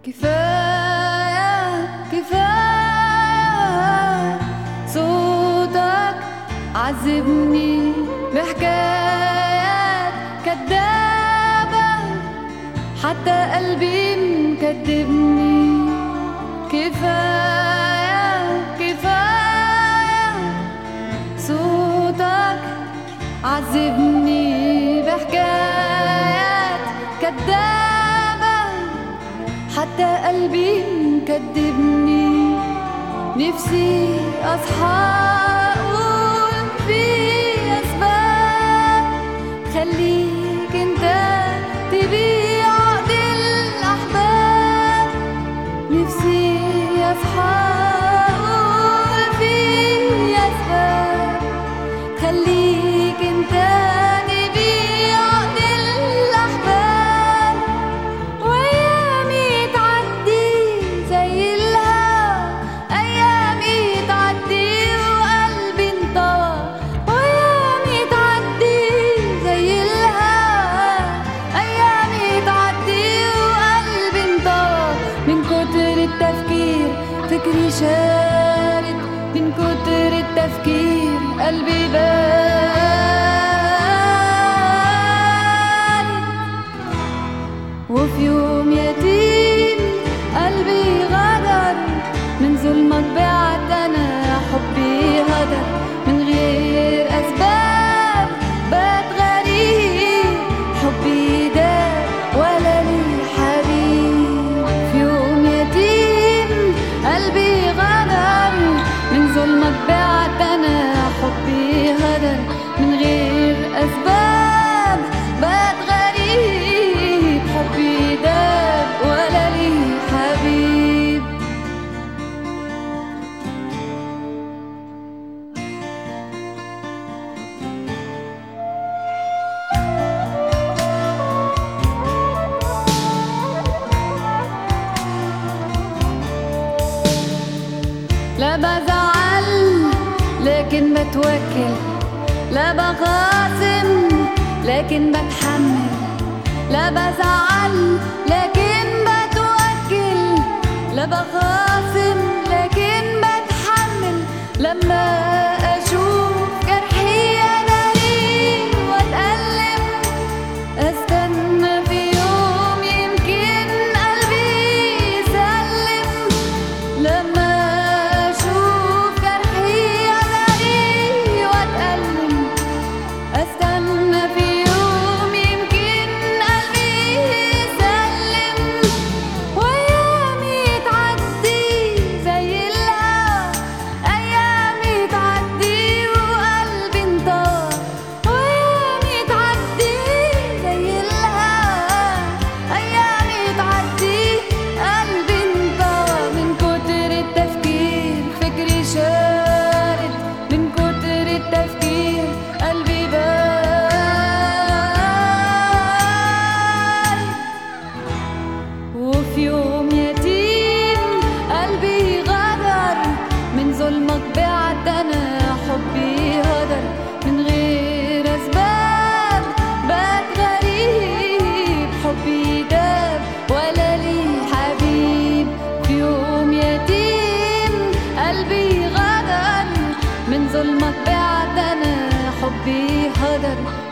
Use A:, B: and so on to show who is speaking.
A: كفاية كفاية صوتك عذبني بحكايات كدابة حتى قلبي مكدبني كفاية كفاية صوتك عذبني بحكايات كدابة حتى قلبي مكدبني نفسي أصحى أقول في أسباب خليك أنت تبيع عقد الأحباب نفسي أصحى أقول في أسباب خليك أنت تبيع عقد الأحباب وأيامي تعدي زي الهوا أيامي تعدي وقلبي انطوى وأيامي تعدي زي الهوا أيامي تعدي وقلبي انطوى من كتر التفكير فكري شارد من كتر التفكير قلبي بارد وفي يوم يتيم قلبي غدر من ظلمك بعد انا حبي هدر من غير اسباب بات غريب حبي داب ولا لي حبيب في يوم يتيم قلبي غدر من ظلمك بعد انا حبي هدر من غير اسباب بات غريب حبي داب ولا لي حبيب لا بزعل لكن بتوكل لا بخاصم لكن بتحمل لا بزعل لكن بتوكل لا بخاصم لكن بتحمل لما اشوف جرحي اناري واتألم استنى في يوم يمكن قلبي يسلم لما اشوف جرحي اناري واتألم استنى في يوم يمكن قلبي يسلم وايامي تعدي زي الهوا ايامي تعدي وقلبي انطار وايامي تعدي زي الهوا ايامي تعدي قلبي انطار من كتر التفكير فكري شارد من كتر التفكير قلبي بارد وفي يوم يتيم قلبي غدر من ظلمك بعد انا حبي هدر من غير اسباب بات غريب حبي داب ولا لي حبيب في يوم يتيم قلبي غدر من ظلمك بعد انا حبي هدر